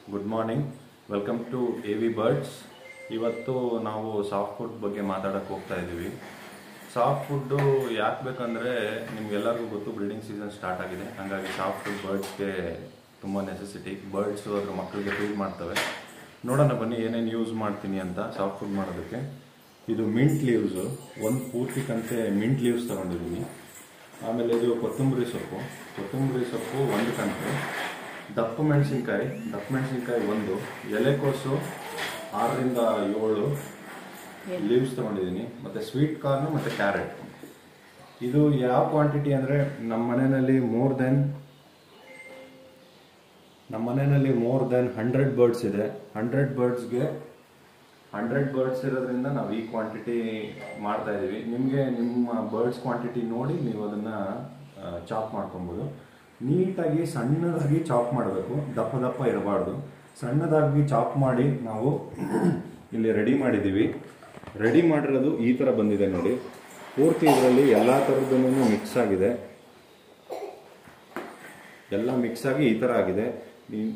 good morning welcome to A V birds ಇವತ್ತು ನಾವು soft food ಬಗ್ಗೆ ಮಾತಾಡಕ್ಕೆ ಹೋಗ್ತಾ ಇದ್ದೀವಿ ಸಾಫ್ಟ್ ಫುಡ್ಡು ಯಾಕೆ ಬೇಕಂದರೆ ನಿಮ್ಗೆಲ್ಲರಿಗೂ ಗೊತ್ತು ಬ್ರೀಡಿಂಗ್ ಸೀಸನ್ ಸ್ಟಾರ್ಟ್ ಆಗಿದೆ ಹಾಗಾಗಿ ಸಾಫ್ಟ್ ಫುಡ್ ಬರ್ಡ್ಸ್ಗೆ ತುಂಬ ನೆಸೆಸಿಟಿ ಬರ್ಡ್ಸು ಅದ್ರ ಮಕ್ಕಳಿಗೆ ಫೀಡ್ ಮಾಡ್ತವೆ ನೋಡೋಣ ಬನ್ನಿ ಏನೇನು ಯೂಸ್ ಮಾಡ್ತೀನಿ ಅಂತ ಸಾಫ್ಟ್ ಫುಡ್ ಮಾಡೋದಕ್ಕೆ ಇದು ಮಿಂಟ್ ಲೀವ್ಸು ಒಂದು ಪೂರ್ತಿ ಕಂತೆ ಮಿಂಟ್ ಲೀವ್ಸ್ ತೊಗೊಂಡಿದ್ದೀನಿ ಆಮೇಲೆ ಇದು ಕೊತ್ತಂಬರಿ ಸೊಪ್ಪು ಕೊತ್ತಂಬರಿ ಸೊಪ್ಪು ಒಂದು ಕಂತೆ ದಪ್ಪ ಮೆಣಸಿನ್ಕಾಯಿ ದಪ್ಪ ಮೆಣಸಿನ್ಕಾಯಿ ಒಂದು ಎಲೆಕೋಸು ಆರರಿಂದ ಏಳು ಲೀವ್ಸ್ ತೊಗೊಂಡಿದ್ದೀನಿ ಮತ್ತು ಸ್ವೀಟ್ ಕಾರ್ನ್ ಮತ್ತು ಕ್ಯಾರೆಟ್ ಇದು ಯಾವ ಕ್ವಾಂಟಿಟಿ ಅಂದರೆ ನಮ್ಮ ಮನೆಯಲ್ಲಿ ಮೋರ್ ದೆನ್ ನಮ್ಮ ಮನೆಯಲ್ಲಿ ಮೋರ್ ದೆನ್ ಹಂಡ್ರೆಡ್ ಬರ್ಡ್ಸ್ ಇದೆ ಹಂಡ್ರೆಡ್ ಬರ್ಡ್ಸ್ಗೆ ಹಂಡ್ರೆಡ್ ಬರ್ಡ್ಸ್ ಇರೋದ್ರಿಂದ ನಾವು ಈ ಕ್ವಾಂಟಿಟಿ ಮಾಡ್ತಾ ಇದ್ದೀವಿ ನಿಮಗೆ ನಿಮ್ಮ ಬರ್ಡ್ಸ್ ಕ್ವಾಂಟಿಟಿ ನೋಡಿ ನೀವು ಅದನ್ನು ಚಾಪ್ ಮಾಡ್ಕೊಬೋದು ನೀಟಾಗಿ ಸಣ್ಣದಾಗಿ ಚಾಪ್ ಮಾಡಬೇಕು ದಪ್ಪ ದಪ್ಪ ಇರಬಾರ್ದು ಸಣ್ಣದಾಗಿ ಚಾಪ್ ಮಾಡಿ ನಾವು ಇಲ್ಲಿ ರೆಡಿ ಮಾಡಿದ್ದೀವಿ ರೆಡಿ ಮಾಡಿರೋದು ಈ ಥರ ಬಂದಿದೆ ನೋಡಿ ಪೂರ್ತಿ ಇದರಲ್ಲಿ ಎಲ್ಲ ಥರದ್ದು ಮಿಕ್ಸ್ ಆಗಿದೆ ಎಲ್ಲ ಮಿಕ್ಸ್ ಆಗಿ ಈ ಥರ ಆಗಿದೆ ಈ-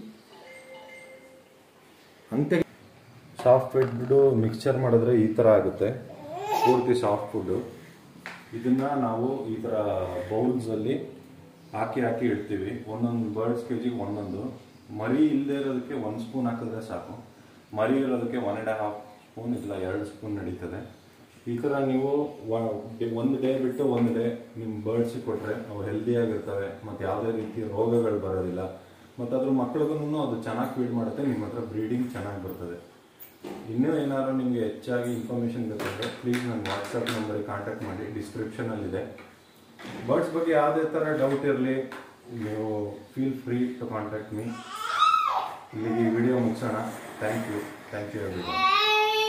ಅಂತೆ ಸಾಫ್ಟ್ ಫುಡ್ಡು ಮಿಕ್ಸ್ಚರ್ ಮಾಡಿದ್ರೆ ಈ ಥರ ಆಗುತ್ತೆ ಪೂರ್ತಿ ಸಾಫ್ಟ್ ಫುಡ್ಡು ಇದನ್ನ ನಾವು ಈ ಥರ ಬೌಲ್ಸಲ್ಲಿ ಹಾಕಿ ಹಾಕಿ ಇಡ್ತೀವಿ ಒಂದೊಂದು ಬರ್ಡ್ಸ್ ಕೆ ಜಿಗೆ ಒಂದೊಂದು ಮರಿ ಇಲ್ಲದೆ ಇರೋದಕ್ಕೆ ಒಂದು ಸ್ಪೂನ್ ಹಾಕಿದ್ರೆ ಸಾಕು ಮರಿ ಇರೋದಕ್ಕೆ ಒನ್ ಆ್ಯಂಡ್ ಹಾಫ್ ಸ್ಪೂನ್ ಇಲ್ಲ ಎರಡು ಸ್ಪೂನ್ ನಡೀತದೆ ಈ ಥರ ನೀವು ಒಂದು ಡೇ ಬಿಟ್ಟು ಒಂದು ಡೇ ನಿಮ್ಮ ಬರ್ಡ್ಸಿಗೆ ಕೊಟ್ಟರೆ ಅವು ಹೆಲ್ದಿಯಾಗಿರ್ತವೆ ಮತ್ತು ಯಾವುದೇ ರೀತಿ ರೋಗಗಳು ಬರೋದಿಲ್ಲ ಮತ್ತು ಅದ್ರ ಮಕ್ಳಿಗೂ ಅದು ಚೆನ್ನಾಗಿ ಫೀಡ್ ಮಾಡುತ್ತೆ ನಿಮ್ಮ ಹತ್ರ ಬ್ರೀಡಿಂಗ್ ಚೆನ್ನಾಗಿ ಬರ್ತದೆ ಇನ್ನೂ ಏನಾದ್ರು ನಿಮಗೆ ಹೆಚ್ಚಾಗಿ ಇನ್ಫಾರ್ಮೇಷನ್ ಬೇಕಾದರೆ ಪ್ಲೀಸ್ ನನ್ನ ವಾಟ್ಸಪ್ ನಂಬರಿಗೆ ಕಾಂಟ್ಯಾಕ್ಟ್ ಮಾಡಿ ಡಿಸ್ಕ್ರಿಪ್ಷನಲ್ಲಿದೆ ಬರ್ಡ್ಸ್ ಬಗ್ಗೆ ಯಾವುದೇ ಥರ ಡೌಟ್ ಇರಲಿ ನೀವು feel free to contact me ಇಲ್ಲಿಗೆ ಈ ವಿಡಿಯೋ ಮುಗಿಸೋಣ thank you thank you every